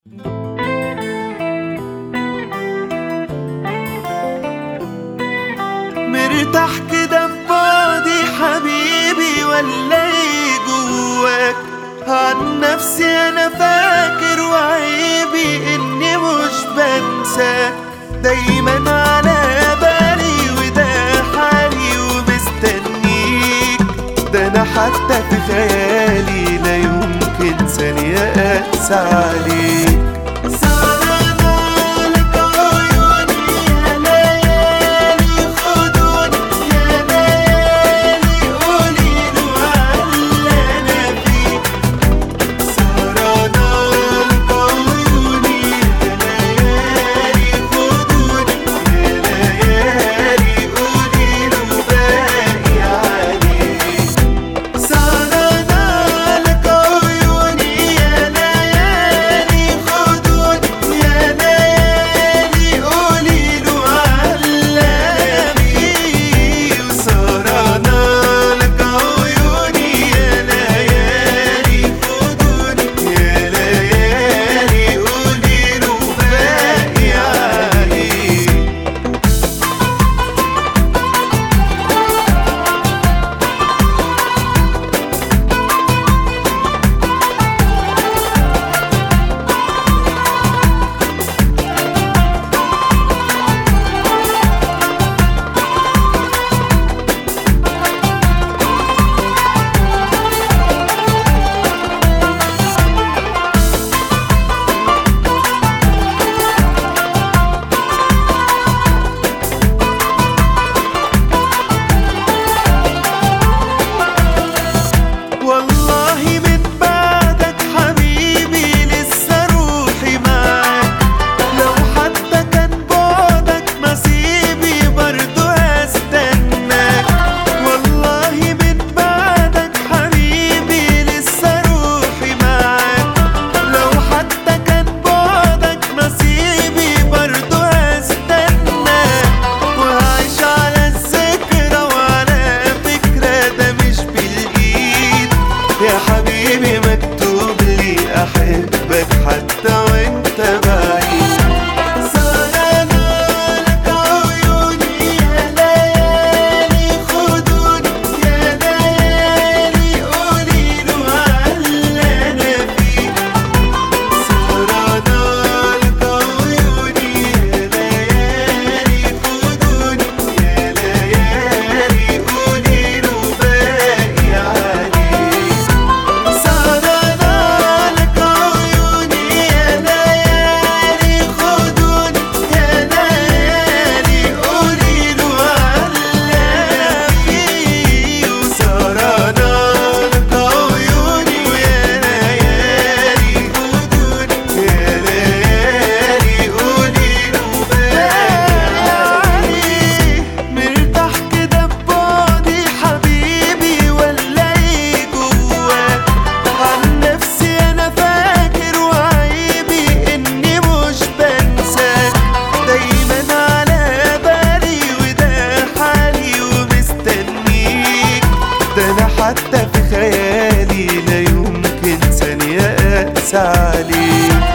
مرتاح كده في بعدي حبيبي ولا ايه جواك عن نفسي انا فاكر وعيبي اني مش بنساك دايما على بالي وده حالي ومستنيك ده انا حتى في خيالي لا يمكن ثانية اقسى عليك سهرانالك عيوني يا ليالي خدوني يا ليالي قوليله عاللي انا فيه سهرانالك عيوني يا ليالي خدوني يا ليالي قوليله باقي عليك سهرانالك عيوني يا ليالي خدوني يا ليالي قوليله علامي وسهرانالك عيوني يا ليالي خدوني يا ليالي قوليله باقي عليك والله من بعدك حبيبي لسه روحي معاك لو حتى كان بعدك نصيبي برضو هستناك والله من بعدك حبيبي لسه روحي معاك لو حتى كان بعدك نصيبي برضو هستناك وهعيش على الذكرى وعلى فكرة ده مش بالإيد يا حبيبي مكتوب لي أحبك حتى وانت بعيد سهرانالك عيوني يا ليالي خدوني يا ليالي قوليله عاللي أنا فيه سهرانالك عيوني يا ليالي خدوني يا ليالي قوليله باقي عليك سهرانالك عيوني يا ليالي خدوني يا ليالي قوليله علامي وسهرانالك عيوني ويا ليالي خدوني يا ليالي قوليله باقي عليك مرتاح كده ببعدي حبيبي ولا ايه جواك عن نفسي انا فاكر وعيبي اني مش بنساك دايما على بالي وده حالي ومستنيك ده انا حتى في خيالي لا يمكن ثانية اقسى عليك